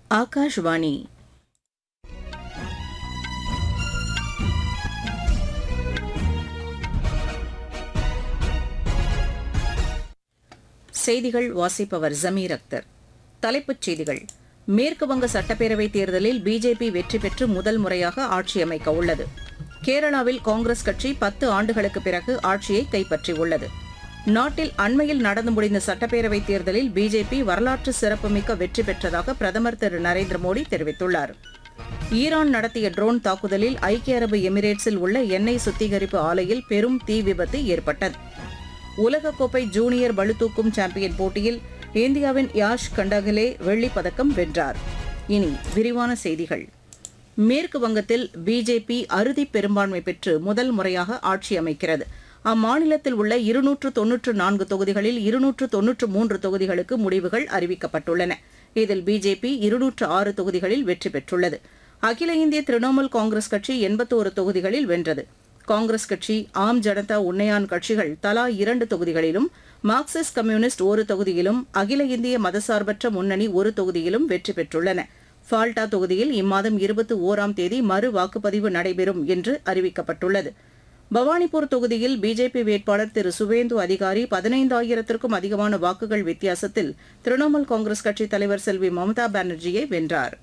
ஆகாஷ்வாணி செய்திகள் வாசிப்பவர் ஜமீர் அக்தர் தலைப்புச் செய்திகள் மேற்கு வங்க சட்டப்பேரவைத் தேர்தலில் பிஜேபி வெற்றி பெற்று முதல் முறையாக ஆட்சி அமைக்க உள்ளது கேரளாவில் காங்கிரஸ் கட்சி பத்து ஆண்டுகளுக்கு பிறகு ஆட்சியை கைப்பற்றியுள்ளது நாட்டில் அண்மையில் நடந்து முடிந்த சட்டப்பேரவைத் தேர்தலில் பிஜேபி வரலாற்று சிறப்புமிக்க வெற்றி பெற்றதாக பிரதமர் திரு நரேந்திர மோடி தெரிவித்துள்ளார் ஈரான் நடத்திய ட்ரோன் தாக்குதலில் ஐக்கிய அரபு எமிரேட்ஸில் உள்ள எண்ணெய் சுத்திகரிப்பு ஆலையில் பெரும் தீ விபத்து ஏற்பட்டது உலகக்கோப்பை ஜூனியர் பளுதூக்கும் சாம்பியன் போட்டியில் இந்தியாவின் யாஷ் கண்டகலே வெள்ளிப் பதக்கம் வென்றார் இனி விரிவான செய்திகள் மேற்கு வங்கத்தில் பிஜேபி அறுதி பெரும்பான்மை பெற்று முதல் முறையாக ஆட்சி அமைக்கிறது அம்மாநிலத்தில் உள்ள இருநூற்று தொன்னூற்று நான்கு தொகுதிகளில் இருநூற்று தொன்னூற்று மூன்று தொகுதிகளுக்கு முடிவுகள் அறிவிக்கப்பட்டுள்ளன இதில் பிஜேபி இருநூற்று ஆறு தொகுதிகளில் வெற்றி பெற்றுள்ளது அகில இந்திய திரிணாமுல் காங்கிரஸ் கட்சி எண்பத்தோரு தொகுதிகளில் வென்றது காங்கிரஸ் கட்சி ஆம் ஜனதா உன்னயான் கட்சிகள் தலா இரண்டு தொகுதிகளிலும் மார்க்சிஸ்ட் கம்யூனிஸ்ட் ஒரு தொகுதியிலும் அகில இந்திய மதசார்பற்ற முன்னணி ஒரு தொகுதியிலும் வெற்றி பெற்றுள்ளன ஃபால்டா தொகுதியில் இம்மாதம் இருபத்தி ஓராம் தேதி மறு வாக்குப்பதிவு நடைபெறும் என்று அறிவிக்கப்பட்டுள்ளது பவானிபூர் தொகுதியில் பிஜேபி வேட்பாளர் திரு சுவேந்து அதிகாரி பதினைந்தாயிரத்திற்கும் அதிகமான வாக்குகள் வித்தியாசத்தில் திரிணாமுல் காங்கிரஸ் கட்சித் தலைவர் செல்வி மம்தா பானர்ஜியை வென்றார்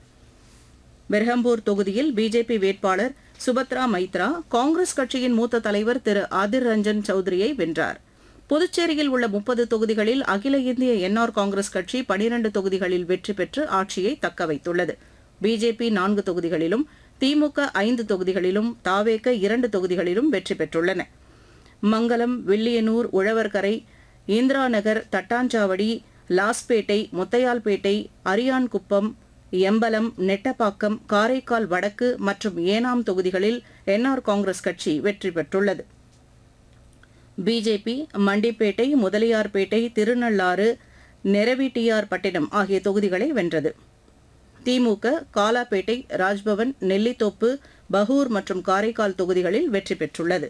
பெர்ஹம்பூர் தொகுதியில் பிஜேபி வேட்பாளர் சுபத்ரா மைத்ரா காங்கிரஸ் கட்சியின் மூத்த தலைவர் திரு ஆதிர் ரஞ்சன் சௌத்ரியை வென்றார் புதுச்சேரியில் உள்ள முப்பது தொகுதிகளில் அகில இந்திய என்ஆர் காங்கிரஸ் கட்சி பனிரண்டு தொகுதிகளில் வெற்றி பெற்று ஆட்சியை தக்கவைத்துள்ளது பிஜேபி நான்கு தொகுதிகளிலும் திமுக ஐந்து தொகுதிகளிலும் தாவேக இரண்டு தொகுதிகளிலும் வெற்றி பெற்றுள்ளன மங்கலம் வில்லியனூர் உழவர்கரை இந்திரா நகர் தட்டாஞ்சாவடி லாஸ்பேட்டை முத்தையால்பேட்டை அரியான்குப்பம் எம்பலம் நெட்டப்பாக்கம் காரைக்கால் வடக்கு மற்றும் ஏனாம் தொகுதிகளில் என்ஆர் காங்கிரஸ் கட்சி வெற்றி பெற்றுள்ளது பிஜேபி மண்டிப்பேட்டை முதலியார்பேட்டை திருநள்ளாறு நெரவிட்டியார்பட்டினம் ஆகிய தொகுதிகளை வென்றது திமுக காலாப்பேட்டை ராஜ்பவன் நெல்லித்தோப்பு பகூர் மற்றும் காரைக்கால் தொகுதிகளில் வெற்றி பெற்றுள்ளது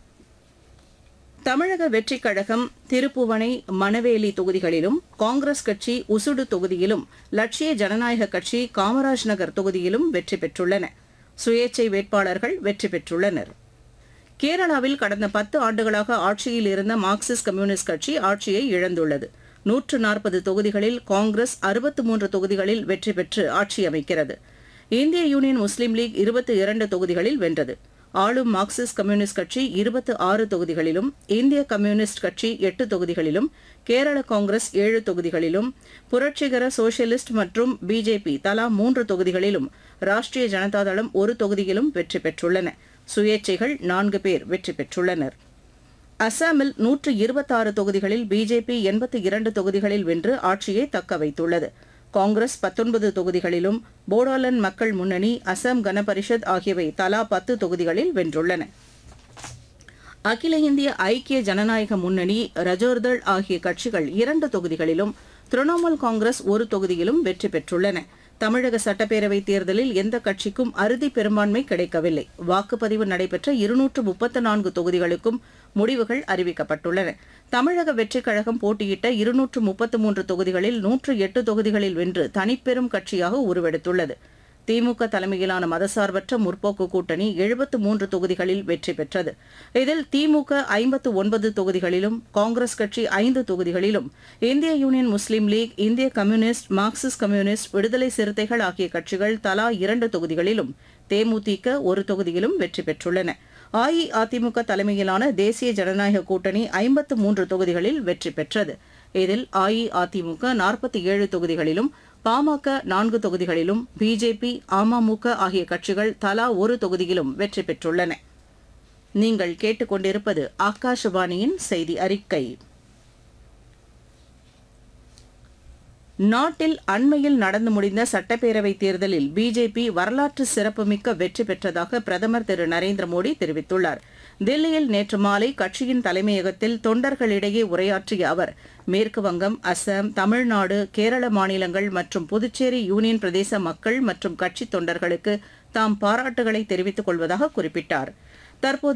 தமிழக வெற்றிக் கழகம் திருப்புவனை மணவேலி தொகுதிகளிலும் காங்கிரஸ் கட்சி உசுடு தொகுதியிலும் லட்சிய ஜனநாயக கட்சி காமராஜ் நகர் தொகுதியிலும் வெற்றி பெற்றுள்ளன சுயேச்சை வேட்பாளர்கள் வெற்றி பெற்றுள்ளனர் கேரளாவில் கடந்த பத்து ஆண்டுகளாக ஆட்சியில் இருந்த மார்க்சிஸ்ட் கம்யூனிஸ்ட் கட்சி ஆட்சியை இழந்துள்ளது நூற்று நாற்பது தொகுதிகளில் காங்கிரஸ் அறுபத்து மூன்று தொகுதிகளில் வெற்றி பெற்று ஆட்சி அமைக்கிறது இந்திய யூனியன் முஸ்லீம் லீக் இருபத்தி இரண்டு தொகுதிகளில் வென்றது ஆளும் மார்க்சிஸ்ட் கம்யூனிஸ்ட் கட்சி இருபத்து ஆறு தொகுதிகளிலும் இந்திய கம்யூனிஸ்ட் கட்சி எட்டு தொகுதிகளிலும் கேரள காங்கிரஸ் ஏழு தொகுதிகளிலும் புரட்சிகர சோசியலிஸ்ட் மற்றும் பிஜேபி தலா மூன்று தொகுதிகளிலும் ராஷ்டிரிய ஜனதா தளம் ஒரு தொகுதியிலும் வெற்றி பெற்றுள்ளன சுயேட்சைகள் நான்கு பேர் வெற்றி பெற்றுள்ளனர் அசாமில் நூற்று இருபத்தாறு தொகுதிகளில் பிஜேபி எண்பத்தி இரண்டு தொகுதிகளில் வென்று ஆட்சியை தக்க வைத்துள்ளது காங்கிரஸ் பத்தொன்பது தொகுதிகளிலும் போடோலாந்து மக்கள் முன்னணி அசாம் கனபரிஷத் ஆகியவை தலா பத்து தொகுதிகளில் வென்றுள்ளன அகில இந்திய ஐக்கிய ஜனநாயக முன்னணி ரஜோர்தள் ஆகிய கட்சிகள் இரண்டு தொகுதிகளிலும் திரிணாமுல் காங்கிரஸ் ஒரு தொகுதியிலும் வெற்றி பெற்றுள்ளன தமிழக சட்டப்பேரவைத் தேர்தலில் எந்த கட்சிக்கும் அறுதி பெரும்பான்மை கிடைக்கவில்லை வாக்குப்பதிவு நடைபெற்ற இருநூற்று முப்பத்து நான்கு தொகுதிகளுக்கும் முடிவுகள் அறிவிக்கப்பட்டுள்ளன தமிழக வெற்றிக் கழகம் போட்டியிட்ட இருநூற்று முப்பத்து மூன்று தொகுதிகளில் நூற்று எட்டு தொகுதிகளில் வென்று தனிப்பெரும் கட்சியாக உருவெடுத்துள்ளது திமுக தலைமையிலான மதசார்பற்ற முற்போக்கு கூட்டணி எழுபத்து மூன்று தொகுதிகளில் வெற்றி பெற்றது இதில் திமுக ஐம்பத்து ஒன்பது தொகுதிகளிலும் காங்கிரஸ் கட்சி ஐந்து தொகுதிகளிலும் இந்திய யூனியன் முஸ்லீம் லீக் இந்திய Communist Marxist Communist Viduthalai Chiruthaigal ஆகிய கட்சிகள் தலா இரண்டு தொகுதிகளிலும் தேமுதிக ஒரு தொகுதியிலும் வெற்றி பெற்றுள்ளன அஇஅதிமுக தலைமையிலான தேசிய ஜனநாயக கூட்டணி ஐம்பத்து மூன்று தொகுதிகளில் வெற்றி பெற்றது இதில் அஇஅதிமுக நாற்பத்தி ஏழு தொகுதிகளிலும் பாமக நான்கு தொகுதிகளிலும் பிஜேபி அமமுக ஆகிய கட்சிகள் தலா ஒரு தொகுதியிலும் வெற்றி பெற்றுள்ளன நீங்கள் கேட்டுக்கொண்டிருப்பது ஆகாஷவாணியின் செய்தி அறிக்கை நாட்டில் அண்மையில் நடந்து முடிந்த சட்டப்பேரவைத் தேர்தலில் பிஜேபி வரலாற்று சிறப்புமிக்க வெற்றி பெற்றதாக பிரதமர் திரு நரேந்திர மோடி தெரிவித்துள்ளார் தில்லியில் நேற்று மாலை கட்சியின் தலைமையகத்தில் தொண்டர்களிடையே உரையாற்றிய அவர் மேற்கு வங்கம் அசாம் தமிழ்நாடு கேரள மாநிலங்கள் மற்றும் புதுச்சேரி யூனியன் பிரதேச மக்கள் மற்றும் கட்சித் தொண்டர்களுக்கு தாம் பாராட்டுகளை தெரிவித்துக் கொள்வதாக குறிப்பிட்டார் தற்போது